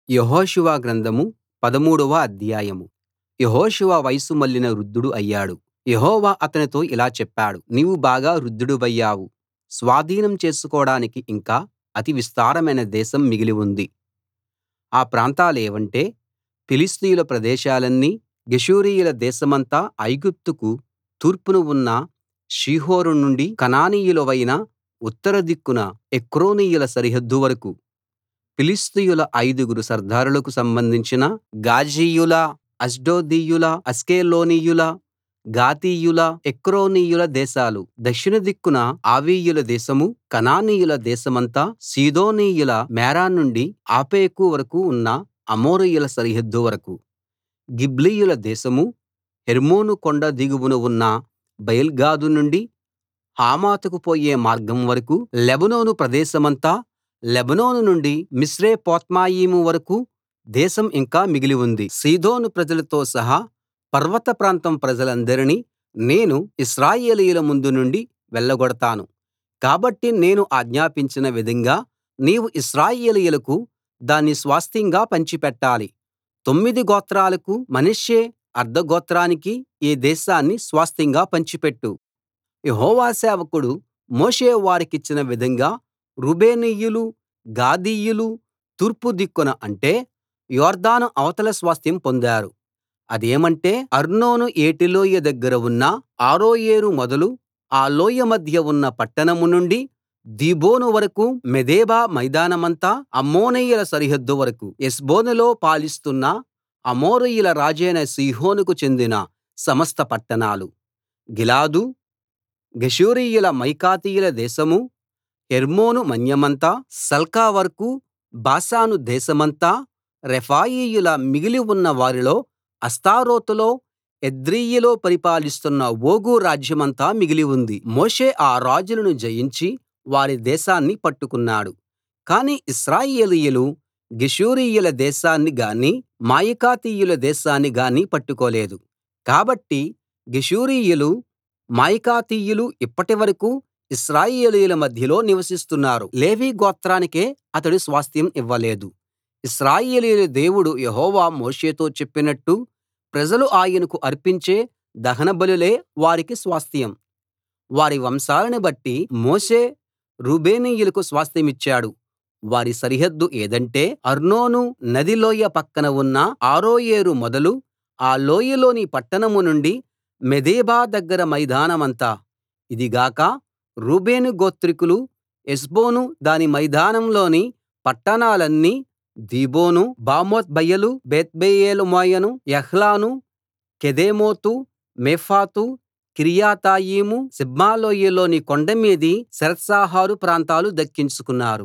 యెహోషువ గ్రంథం పదమూడవ అధ్యాయం యెహోషువ వయస్సు మళ్ళిన వృద్ధుడు అయ్యాడు యెహోవా అతనితో ఇలా చెప్పాడు నీవు బాగా వృద్ధుడివయ్యావు స్వాధీనం చేసుకోడానికి ఇంకా అతి విస్తారమైన దేశం మిగిలి ఉంది ఆ ప్రాంతాలేవంటే ఫిలిష్తీయుల ప్రదేశాలన్నీ గెషూరీయుల దేశమంతా ఐగుప్తుకు తూర్పున ఉన్న షీహోరు నుండి కనానీయులవైన ఉత్తర దిక్కున ఎక్రోనీయుల సరిహద్దు వరకూ ఫిలిష్తీయుల ఐదుగురు సర్దారులకు సంబంధించిన గాజీయుల అష్డోదీయుల అష్కెలోనీయుల గాతీయుల ఎక్రోనీయుల దేశాలు దక్షిణ దిక్కున ఆవీయుల దేశమూ కనానీయుల దేశమంతా సీదోనీయుల మేరా నుండి ఆఫెకు వరకూ ఉన్న అమోరీయుల సరిహద్దు వరకూ గిబ్లీయుల దేశమూ హెర్మోను కొండ దిగువన ఉన్న బయల్గాదు నుండి హమాతుకు పోయే మార్గం వరకూ లెబానోను ప్రదేశమంతా లెబానోను నుండి మిశ్రేపొత్మాయిము వరకూ దేశం ఇంకా మిగిలి ఉంది సీదోను ప్రజలతో సహా పర్వత ప్రాంతం ప్రజలందరినీ నేను ఇశ్రాయేలీయుల ముందు నుండి వెళ్ళగొడతాను కాబట్టి నేను ఆజ్ఞాపించిన విధంగా నీవు ఇశ్రాయేలీయులకు దాన్ని స్వాస్థ్యంగా పంచిపెట్టాలి తొమ్మిది గోత్రాలకు మనష్షే అర్థగోత్రానికి ఈ దేశాన్ని స్వాస్థ్యంగా పంచిపెట్టు యెహోవా సేవకుడు మోషే వారికిచ్చిన విధంగా రూబేనీయులు గాదీయులు తూర్పు దిక్కున అంటే యొర్దాను అవతల స్వాస్థ్యం పొందారు అదేమంటే అర్నోను ఏటిలోయ దగ్గర ఉన్న అరోయేరు మొదలు ఆ లోయ మధ్య ఉన్న పట్టణం నుండి దీబోను వరకూ మేదెబా మైదానమంతా అమ్మోనీయుల సరిహద్దు వరకూ హెష్బోనులో పాలిస్తున్న అమోరీయుల రాజైన సీహోనుకు చెందిన సమస్త పట్టణాలు గిలాదు గెషూరీయుల మాయకాతీయుల దేశమూ హెర్మోను మన్యమంతా సల్కా వరకూ బాషాను దేశమంతా రెఫాయీయుల మిగిలి ఉన్న వారిలో అష్తారోతులో ఎద్రెయిలో పరిపాలిస్తున్న ఓగు రాజ్యమంతా మిగిలి ఉంది మోషే ఆ రాజులను జయించి వారి దేశాన్ని పట్టుకున్నాడు కానీ ఇశ్రాయేలీయులు గెషూరీయుల దేశాన్ని గానీ మాయకాతీయుల దేశాన్ని గానీ పట్టుకోలేదు కాబట్టి గెషూరీయులు మాయకాతీయులు ఇప్పటి వరకూ ఇశ్రాయేలీయుల మధ్యలో నివసిస్తున్నారు లేవీ గోత్రానికే అతడు స్వాస్థ్యం ఇవ్వలేదు ఇశ్రాయేలీయుల దేవుడు యెహోవా మోషేతో చెప్పినట్టు ప్రజలు ఆయనకు అర్పించే దహనబలులే వారికి స్వాస్థ్యం వారి వంశాలను బట్టి మోషే రూబేనీయులకు స్వాస్థ్యమిచ్చాడు వారి సరిహద్దు ఏదంటే అర్నోను నది లోయ పక్కన ఉన్న అరోయేరు మొదలు ఆ లోయలోని పట్టణం నుండి మేదెబా దగ్గర మైదానమంతా ఇది గాక రూబేను గోత్రికులు హెష్బోను దాని మైదానంలోని పట్టణాలన్నీ దీబోను బామోత్ బయలు బేత్బయల్మెయోను యహ్లాను కెదేమోతు మేఫాతు కిర్యతాయిము సిబ్మాలోయలోని కొండమీది శెరెత్షహరు ప్రాంతాలు దక్కించుకున్నారు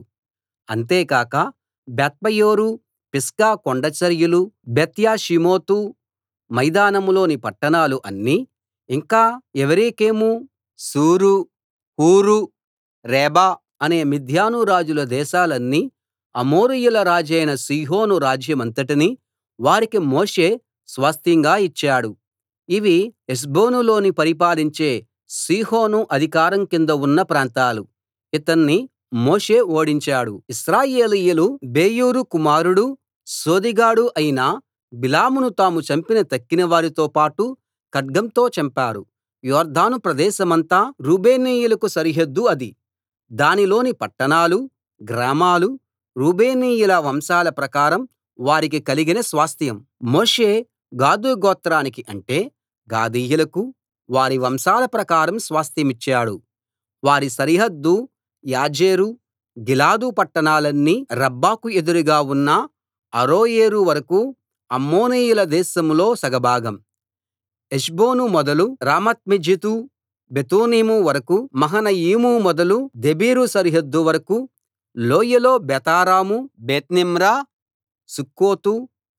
అంతేకాక బేత్పయోరు పిస్గా కొండచరియలు బెత్యేషీమోతు మైదానంలోని పట్టణాలు అన్నీ ఇంకా ఎవరెకెము సూరు హూరు రేబా అనే మిద్యాను రాజుల దేశాలన్నీ అమోరీయుల రాజైన సీహోను రాజ్యమంతటినీ వారికి మోషే స్వాస్థ్యంగా ఇచ్చాడు ఇవి హెష్బోనులోని పరిపాలించే సీహోను అధికారం కింద ఉన్న ప్రాంతాలు ఇతన్ని మోషే ఓడించాడు ఇశ్రాయేలీయులు బెయోరు కుమారుడూ సోదెగాడు అయిన బిలామును తాము చంపిన తక్కిన వారితో పాటు ఖడ్గంతో చంపారు యొర్దాను ప్రదేశమంతా రూబేనీయులకు సరిహద్దు అది దానిలోని పట్టణాలు గ్రామాలు రూబేనీయుల వంశాల ప్రకారం వారికి కలిగిన స్వాస్థ్యం మోషే గాదు గోత్రానికి అంటే గాదీయులకు వారి వంశాల ప్రకారం స్వాస్థ్యమిచ్చాడు వారి సరిహద్దు యాజేరు గిలాదు పట్టణాలన్నీ రబ్బాకు ఎదురుగా ఉన్న అరోయేరు వరకూ అమ్మోనీయుల దేశంలో సగభాగం హెష్బోను మొదలు రామత్మెజెతు బెతోనీము వరకూ మహనయీము మొదలు దెబీరు సరిహద్దు వరకూ లోయలో బేతారాము బేత్నిమ్రా సుక్కోతు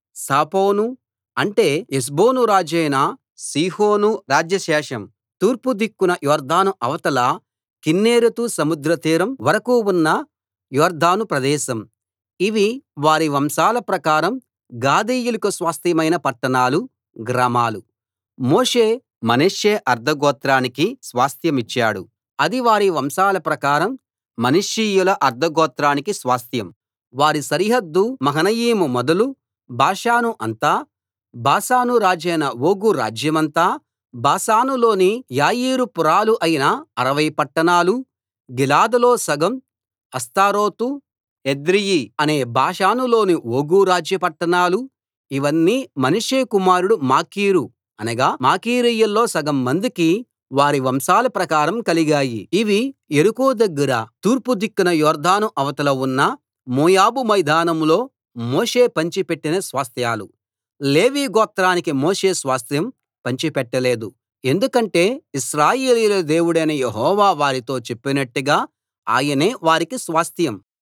సాపోను అంటే హెష్బోను రాజైన సీహోను రాజ్యశేషం తూర్పు దిక్కున యొర్దాను అవతల కిన్నెరెతు సముద్ర తీరం వరకూ ఉన్న యొర్దాను ప్రదేశం ఇవి వారి వంశాల ప్రకారం గాదీయులకు స్వాస్థ్యమైన పట్టణాలు గ్రామాలు మోషే మనష్షే అర్థగోత్రానికి స్వాస్థ్యమిచ్చాడు అది వారి వంశాల ప్రకారం మనష్షీయుల అర్థగోత్రానికి స్వాస్థ్యం వారి సరిహద్దు మహనయీము మొదలు బాషాను అంతా బాషాను రాజైన ఓగు రాజ్యమంతా బాషానులోని యాయీరు పురాలు అయిన అరవై పట్టణాలూ గిలాదులో సగం అష్తారోతు ఎద్రెయీ అనే బాషానులోని ఓగు రాజ్య పట్టణాలు ఇవన్నీ మనష్షే కుమారుడు మాకీరు అనగా మాకీరీయుల్లో సగం మందికి వారి వంశాల ప్రకారం కలిగాయి ఇవి యెరికో దగ్గర తూర్పు దిక్కున యొర్దాను అవతల ఉన్న మోయాబు మైదానంలో మోషే పంచిపెట్టిన స్వాస్థ్యాలు లేవీ గోత్రానికి మోషే స్వాస్థ్యం పంచిపెట్టలేదు ఎందుకంటే ఇశ్రాయేలీయుల దేవుడైన యెహోవా వారితో చెప్పినట్టుగా ఆయనే వారికి స్వాస్థ్యం